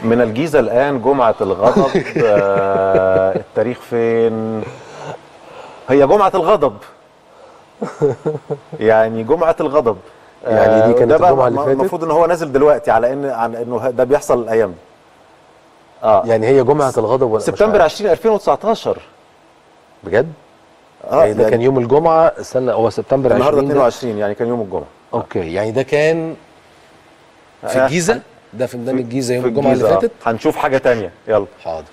من الجيزة الآن جمعة الغضب آه التاريخ فين؟ هي جمعة الغضب يعني جمعة الغضب يعني دي كانت ده بقى الجمعة اللي فاتت؟ المفروض ان هو نازل دلوقتي على ان على انه ده بيحصل الايام دي اه يعني هي جمعه الغضب ولا مش سبتمبر عارف؟ 20 2019 بجد اه يعني ده كان يوم الجمعه استنى هو سبتمبر النهارده 20 ده 22 يعني كان يوم الجمعة اوكي يعني ده كان في آه، الجيزه ده في ميدان الجيزه يوم في الجمعه اللي الجيزة، آه. فاتت هنشوف حاجة تانية يلا حاضر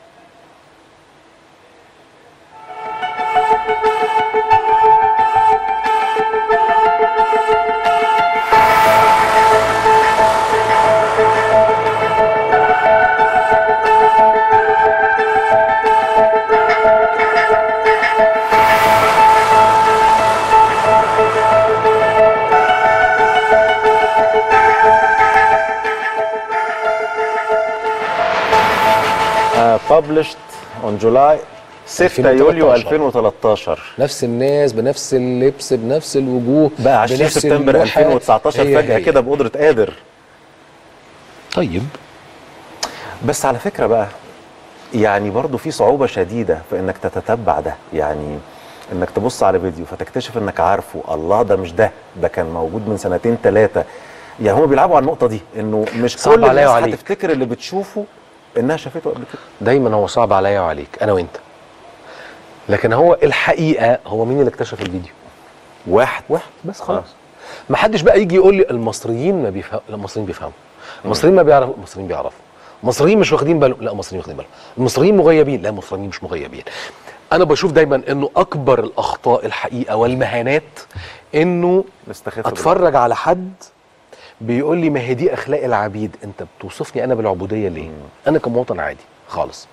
uh, published on July 6 يوليو 2013. 2013 نفس الناس بنفس اللبس بنفس الوجوه بقى 20 بنفس سبتمبر اللوحات. 2019 هي فجأة هي. كده بقدرة قادر طيب بس على فكرة بقى يعني برضو في صعوبة شديدة في انك تتتبع ده يعني انك تبص على فيديو فتكتشف انك عارفه الله ده مش ده ده كان موجود من سنتين ثلاثة يعني هم بيلعبوا على النقطة دي انه مش صعب كل عليا الناس وعليك. هتفتكر اللي بتشوفه انها شافته قبل كده دايما هو صعب عليا وعليك انا وانت لكن هو الحقيقه هو مين اللي اكتشف الفيديو واحد واحد بس خلاص ما حدش بقى يجي يقول لي المصريين ما بيفهموا لا المصريين بيفهموا المصريين ما بيعرفوا المصريين بيعرفوا المصريين مش واخدين بالهم لا المصريين واخدين بالهم المصريين مغيبين لا المصريين مش مغيبين انا بشوف دايما انه اكبر الاخطاء الحقيقه والمهانات انه نستخف اتفرج على حد بيقول لي ما هي دي اخلاق العبيد انت بتوصفني انا بالعبوديه ليه انا كمواطن عادي خالص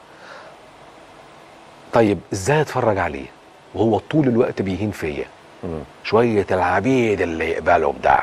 طيب ازاي اتفرج عليه وهو طول الوقت بيهين فيا شويه العبيد اللي يقبلوا بده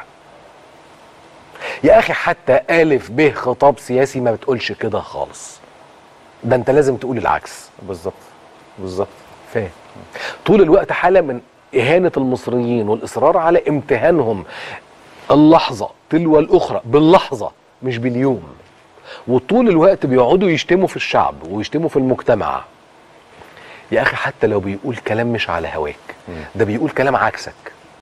يا اخي حتى الف ب خطاب سياسي ما بتقولش كده خالص ده انت لازم تقول العكس بالظبط بالظبط فاهم طول الوقت حاله من اهانه المصريين والاصرار على امتهانهم اللحظه تلو الاخرى باللحظه مش باليوم وطول الوقت بيقعدوا يشتموا في الشعب ويشتموا في المجتمع يا اخي حتى لو بيقول كلام مش على هواك ده بيقول كلام عكسك